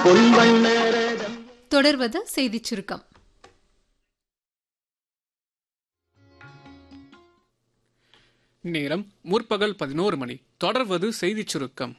பொன்வண்ண ரதம் தொடர்வது செய்திச் சுருக்கம் நேரம் முற்பகல் பதினோரு மணி தொடர்வது செய்திச் சுருக்கம்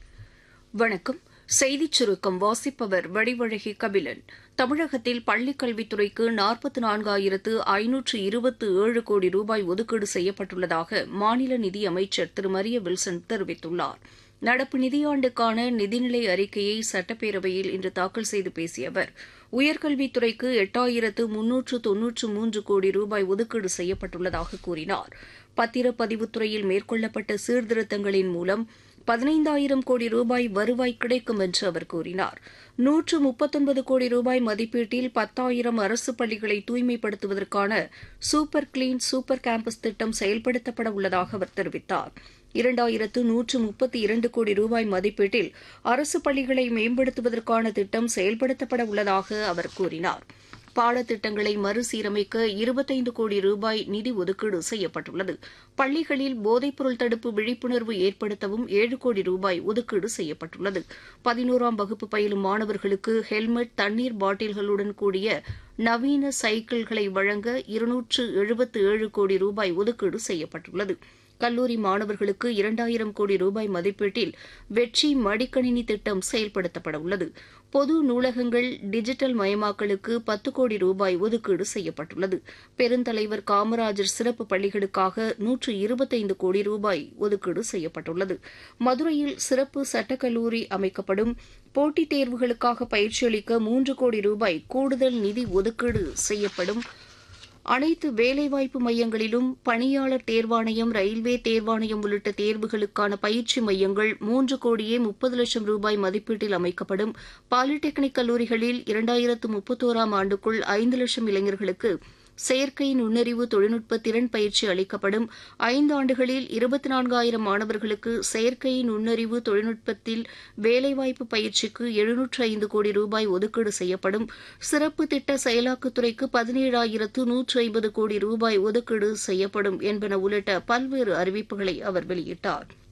வணக்கம் செய்திச் சுருக்கம் வாசிப்பவர் வடிவழகி கபிலன் தமிழகத்தில் பள்ளிக் கல்வித்துறைக்கு நாற்பத்தி நான்காயிரத்து ஐநூற்று இருபத்து ஏழு கோடி ரூபாய் ஒதுக்கீடு செய்யப்பட்டுள்ளதாக மாநில நிதி அமைச்சர் திரு மரிய வில்சன் தெரிவித்துள்ளார் நடப்பு நிதியாண்டுக்கான நிதிநிலை அறிக்கையை சட்டப்பேரவையில் இன்று தாக்கல் செய்து பேசிய அவர் உயர்கல்வித்துறைக்கு எட்டாயிரத்து முன்னூற்று தொன்னூற்று மூன்று கோடி ரூபாய் ஒதுக்கீடு செய்யப்பட்டுள்ளதாக கூறினார் பத்திரப்பதிவுத்துறையில் மேற்கொள்ளப்பட்ட சீர்திருத்தங்களின் மூலம் பதினைந்தாயிரம் கோடி ரூபாய் வருவாய் கிடைக்கும் என்று அவர் கூறினார் நூற்று முப்பத்தொன்பது கோடி ரூபாய் மதிப்பீட்டில் பத்தாயிரம் அரசு பள்ளிகளை தூய்மைப்படுத்துவதற்கான சூப்பர் கிளீன் சூப்பர் கேம்பஸ் திட்டம் செயல்படுத்தப்பட உள்ளதாக அவர் தெரிவித்தார் இரண்டாயிரத்து நூற்று முப்பத்தி இரண்டு கோடி ரூபாய் மதிப்பீட்டில் அரசு பள்ளிகளை மேம்படுத்துவதற்கான திட்டம் செயல்படுத்தப்பட உள்ளதாக அவர் கூறினார் பாடத்திட்டங்களை மறுசீரமைக்க இருபத்தைந்து கோடி ரூபாய் நிதி ஒதுக்கீடு செய்யப்பட்டுள்ளது பள்ளிகளில் போதைப்பொருள் தடுப்பு விழிப்புணர்வு ஏற்படுத்தவும் ஏழு கோடி ரூபாய் ஒதுக்கீடு செய்யப்பட்டுள்ளது பதினோராம் வகுப்பு பயிலும் மாணவர்களுக்கு ஹெல்மெட் தண்ணீர் பாட்டில்களுடன் கூடிய நவீன சைக்கிள்களை வழங்க இருநூற்று எழுபத்து ஏழு கோடி ரூபாய் ஒதுக்கீடு செய்யப்பட்டுள்ளது கல்லூரி மாணவர்களுக்கு இரண்டாயிரம் கோடி ரூபாய் மதிப்பீட்டில் வெற்றி மடிக்கணினி திட்டம் செயல்படுத்தப்பட உள்ளது பொது நூலகங்கள் டிஜிட்டல் மயமாக்கலுக்கு பத்து கோடி ரூபாய் ஒதுக்கீடு செய்யப்பட்டுள்ளது பெருந்தலைவர் காமராஜர் சிறப்பு பள்ளிகளுக்காக நூற்று இருபத்தைந்து கோடி ரூபாய் ஒதுக்கீடு செய்யப்பட்டுள்ளது மதுரையில் சிறப்பு சட்டக்கல்லூரி அமைக்கப்படும் போட்டித் தேர்வுகளுக்காக பயிற்சியளிக்க மூன்று கோடி ரூபாய் கூடுதல் நிதி ஒதுக்கீடு செய்யப்படும் அனைத்து வேலைவாய்ப்பு மையங்களிலும் பணியாளர் தேர்வாணையம் ரயில்வே தேர்வாணையம் உள்ளிட்ட தேர்வுகளுக்கான பயிற்சி மையங்கள் மூன்று கோடியே முப்பது லட்சம் ரூபாய் மதிப்பீட்டில் அமைக்கப்படும் பாலிடெக்னிக் கல்லூரிகளில் இரண்டாயிரத்து முப்பத்தோராம் ஆண்டுக்குள் ஐந்து லட்சம் இளைஞர்களுக்கு செயற்கை நுண்ணறிவு தொழில்நுட்ப திறன் பயிற்சி அளிக்கப்படும் ஐந்து ஆண்டுகளில் இருபத்தி நான்காயிரம் மாணவர்களுக்கு செயற்கை நுண்ணறிவு தொழில்நுட்பத்தில் வேலைவாய்ப்பு பயிற்சிக்கு எழுநூற்று ஐந்து கோடி ரூபாய் ஒதுக்கீடு செய்யப்படும் சிறப்பு திட்ட செயலாக்கத்துறைக்கு பதினேழாயிரத்து நூற்று ஐம்பது கோடி ரூபாய் ஒதுக்கீடு செய்யப்படும் என்பன உள்ளிட்ட பல்வேறு அறிவிப்புகளை அவர் வெளியிட்டார்